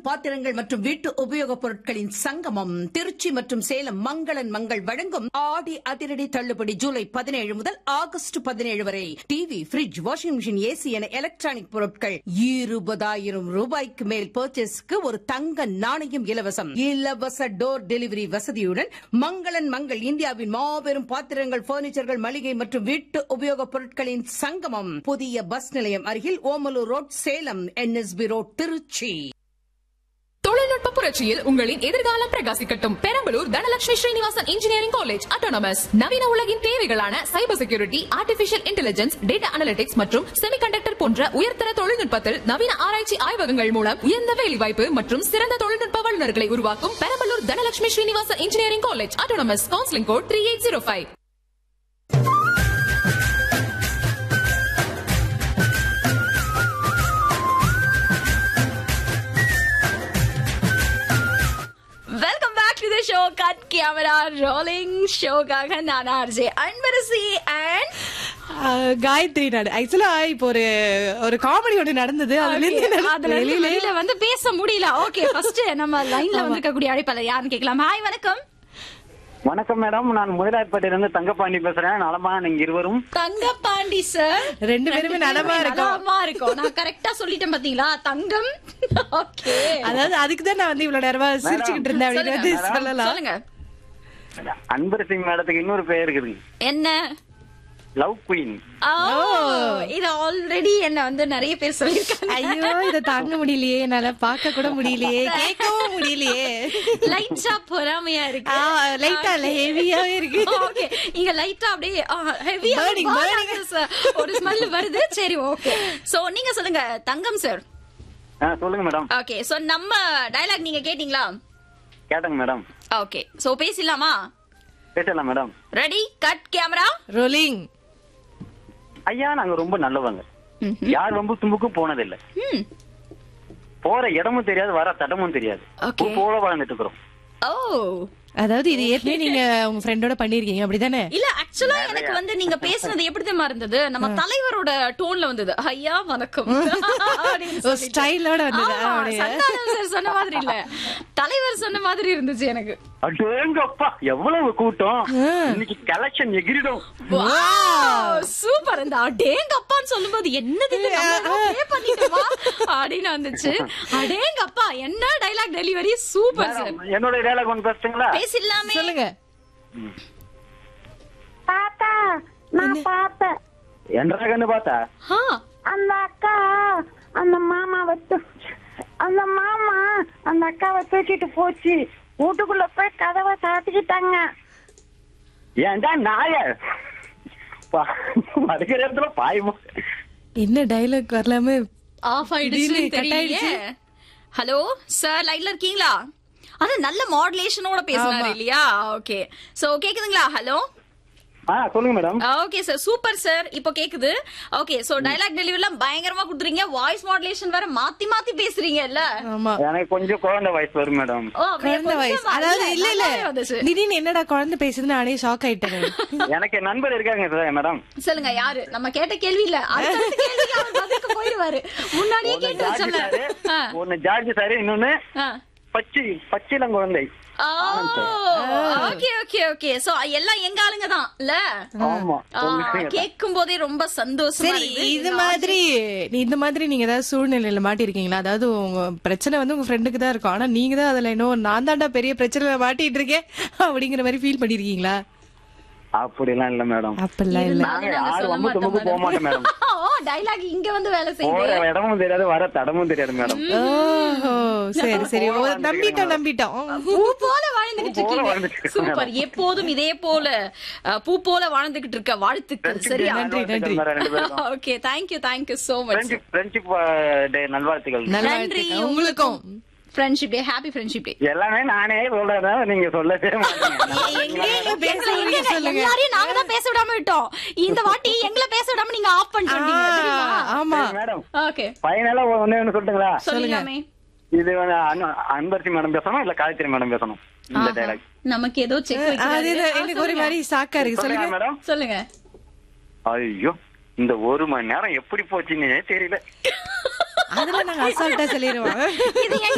பாத்திரங்கள் மற்றும் வீட்டு உபயோகப் பொருட்களின் சங்கமம் திருச்சி மற்றும் சேலம் மங்களன் மங்கள் வழங்கும் ஆடி அதிரடி தள்ளுபடி ஜூலை பதினேழு முதல் ஆகஸ்ட் பதினேழு வரை TV fridge washing machine AC என எலக்ட்ரானிக் பொருட்கள் இருபதாயிரம் ரூபாய்க்கு மேல் பர்ச்சேஸ்க்கு ஒரு தங்க நாணயம் இலவசம் இலவச டோர் டெலிவரி வசதியுடன் மங்களன் மங்கள் இந்தியாவின் மாபெரும் பாத்திரங்கள் பர்னிச்சர்கள் மளிகை மற்றும் வீட்டு உபயோகப் பொருட்களின் சங்கமம் புதிய பஸ் நிலையம் அருகில் Omalur road Salem NSB road Trichy தொழில்நுட்ப புரட்சியில் உங்களின் எதிர்காலம் பிரகாசிக்கட்டும் Perambalur Dhanalakshmi Srinivasan engineering college autonomous நவீன உலகின் தேவைகளான cyber security artificial intelligence data analytics மற்றும் செமிகண்டக்டர் போன்ற உயர்தர தொழில்நுட்பத்தில் நவீன ஆராய்ச்சி ஆய்வகங்கள் மூலம் உயர்ந்த வேலைவாய்ப்பு மற்றும் சிறந்த தொழில்நுட்ப வல்லுநர்களை உருவாக்கும் Perambalur Dhanalakshmi Srinivasan engineering college autonomous counselling code three eight zero five welcome back to the show cut camera rolling ஷோக்காக நான் RJ Anbarasi and ah Gayathri நாடு ஆக்சுவலா இப்போ ஒரு ஒரு காமெடி ஒன்று நடந்தது அதுல இருந்து நான் அதுல இருந்து வெளியில வெளியில வந்து பேச முடியல ஓகே ஃபர்ஸ்ட் நம்ம லைன்ல வந்திருக்கக்கூடிய அழைப்பாளர் யாருன்னு கேட்கலாம் ஹாய் வணக்கம் வணக்கம் மேடம் நான் முதலாளிப்பட்டியிலிருந்து தங்கப்பாண்டி பேசுறேன் நலமா நீங்க இருவரும் தங்கபாண்டி சார் ரெண்டு பேருமே நலமா இருக்கோம் நலமா இருக்கோம் நான் கரெக்டா சொல்லிட்டேன் பாத்தீங்களா தங்கம் ஓகே அதாவது அதுக்கு தான் நான் வந்து இவ்வளவு நேரமா சிரிச்சுக்கிட்டு இருந்தேன் அப்படின்னு வந்து சொல்லலாம் சொல்லுங்க அன்பர் சிங் மேடத்துக்கு இன்னொரு பேர் இருக்குது என்ன லவ் குயின் ஓ இது ஆல்ரெடி என்ன வந்து நிறைய பேர் சொல்லிருக்காங்க ஐயோ இத தாங்க முடியலையே என்னால பார்க்க கூட முடியலையே கேட்கவும் முடியலையே லைட்டா பொறாமையா இருக்கு லைட்டா இல்ல ஹெவியாவே இருக்கு ஓகே இங்க லைட்டா அப்படியே ஹெவியா Burning, burning. ஒரு ஸ்மெல் வருது சரி ஓகே சோ நீங்க சொல்லுங்க தங்கம் சார் ஆ, சொல்லுங்க மேடம் ஓகே சோ நம்ம டயலாக் நீங்க கேட்டீங்களா கேட்டங்க மேடம் ஓகே சோ பேசிடலாமா பேசலாம் madam ready cut camera rolling ஐயா நாங்க ரொம்ப நல்லவங்க யார் ரொம்ப தும்புக்கும் போனதில்லை போற இடமும் தெரியாது வர தடமும் தெரியாது Okay. பூ போல வாழ்ந்துட்டு இருக்கிறோம் ஓ அதாவது இது ஏற்கனவே நீங்க உங்க ஃப்ரெண்டோட பண்ணிருக்கீங்க அப்படிதானே இல்ல ஆக்சுவலா எனக்கு வந்து நீங்க பேசுனது எப்படி தெரியுமா இருந்தது நம்ம தலைவரோட டோன்ல வந்தது ஐயா வணக்கம் அப்படின்னு ஒரு சொல்லிட்டு. ஸ்டைலோட வந்தது ஆமா, அப்படியே. சந்தானம் சார் சொன்ன மாதிரி இல்ல தலைவர் சொன்ன மாதிரி இருந்துச்சு எனக்கு அடேங்கப்பா எவ்வளவு கூட்டம் இன்னைக்கு கலெக்ஷன் எகிரிடும் சூப்பர் இந்த அடேங்கப்பான்னு சொல்லும்போது என்னது இது நம்ம play பண்ணிட்டோமா அப்படின்னு வந்துச்சு அடேங்கப்பா என்ன dialogue delivery super sir madam, என்னோட டேலாக் ஒன்று பேசுறீங்களா பேசிடலாமே சொல்லுங்க தாத்தா நான் பார்த்தேன் என்றா கண்ணு பார்த்தா ஆ, அந்த அக்கா அந்த மாமாவை தூ- அந்த மாமா அந்த அக்காவை தூக்கிட்டு போச்சு வீட்டுக்குள்ள போய் கதவை சாத்திக்கிட்டாங்க ஏன்டா நாய மறுக்கிற இடத்துல பாயமா என்ன டைலாக் வரலாம ஆஃப் ஆயிடுச்சு திடீர்னு cut தெரியலையே ஹலோ சார் லைன்ல இருக்கீங்களா ஆனா நல்ல மாடுலேஷனோட பேசுனாரு இல்லையா ஓகே சோ கேக்குதுங்களா ஹலோ ஆ சொல்லுங்க madam okay sir super sir இப்போ கேக்குது ஓகே சோ டயலாக் டெலிவரிலாம் பயங்கரமா கொடுத்துறீங்க வாய்ஸ் மாடுலேஷன் வேற மாத்தி மாத்தி பேசுறீங்கல்ல ஆமா எனக்கு கொஞ்சம் குழந்தை வயசு வரும் மேடம் ஓ அப்படியே குழந்தை வயசு கொஞ்சம் அதாவது இல்ல இல்ல நல்லாவே வந்துச்சு. திடீர்னு என்னடா குழந்தை பேசுதுன்னு நானே ஷாக் ஆயிட்டேன் எனக்கு நண்பர் இருக்காங்க சார் மேடம் சொல்லுங்க யாரு நம்ம கேட்ட கேள்வி இல்ல அடுத்த கேள்விக்கு அவர் பதிலுக்கு போயிடுவாரு முன்னாடியே ஒன்னு கேட்டு ஜார்ஜ் வச்சோம்ல சாரு ஆ, ஒன்னு ஜார்ஜ் சாரு இன்னொன்னு ஆ. பச்சி பச்சிலம் குழந்தை ஓ ஓகே ஓகே ஓகே சோ எல்லாம் எங்க ஆளுங்க தான் இல்ல ஆமா சொல்லுங்க. கேட்கும் போதே ரொம்ப சந்தோஷமா சரி இருக்குது. இது மாதிரி நீ இந்த மாதிரி நீங்க ஏதாவது சூழ்நிலையில மாட்டிருக்கீங்களா அதாவது உங்க பிரச்சனை வந்து உங்க ஃப்ரெண்டுக்கு தான் இருக்கும் ஆனா நீங்க தான் அதுல இன்னும் நான் தாண்டா பெரிய பிரச்சனையில மாட்டிட்டு இருக்கேன் அப்படிங்கிற மாதிரி ஃபீல் பண்ணிருக்கீங்களா அப்படிலாம் இல்ல மேடம் அப்படிலாம் இல்ல நாங்க நாங்க யாரும் சொல்ல ரொம்ப தும்புக்கு போக மாட்டோம் மேடம் ஓ டைலாக் இங்க வந்து வேலை செய்யுது போற இடமும் தெரியாது வர தடமும் தெரியாது மேடம் ஓஹோ சரி சரி ஓ, நம்பிட்டோம் நம்பிட்டோம் பூ போல வாழ்ந்துகிட்டு பூ போல இருக்கீங்க வாழ்ந்துட்டு இருக்கேன். சூப்பர் எப்போதும் இதே போல அஹ், பூ போல வாழ்ந்துகிட்டு இருக்க வாழ்த்துக்கள் சரியா நன்றி, நன்றி. ரெண்டு பேரும் okay thank you thank you so much friendship friendship day நல்வாழ்த்துக்கள் நல்ல நன்றி வாழ்த்துக்கள். உங்களுக்கும் friendship day happy friendship day எல்லாமே நானே சொல்றதா நீங்க சொல்லவே மாட்டீங்க எங்க பேசுறீங்க சொல்லுங்க எல்லாரையும் நாங்க தான் பேச விடாம விட்டோம் இந்த வாட்டி எங்களை பேச விடாம நீங்க ஆஃப் பண்ணிட்டீங்க ஆ, ஆமா மேடம் ஓகே ஃபைனலா ஒண்ணு ஒண்ணு சொல்லட்டுங்களா சொல்லுங்கமே இது வந்து அனு- அன்பரசி மேடம் பேசணும் இல்ல காயத்ரி மேடம் பேசணும் இந்த டைலாக் நமக்கு ஏதோ செக் அது இது, எனக்கு ஒரு மாதிரி சாக்கா இருக்கு சொல்லுங்க சொல்லுங்க மேடம் சொல்லுங்க ஐயோ இந்த ஒரு மணி நேரம் எப்படி போச்சுன்னே தெரியல அதுல நாங்க அசால்ட்டா சொல்லிடுவோம் இது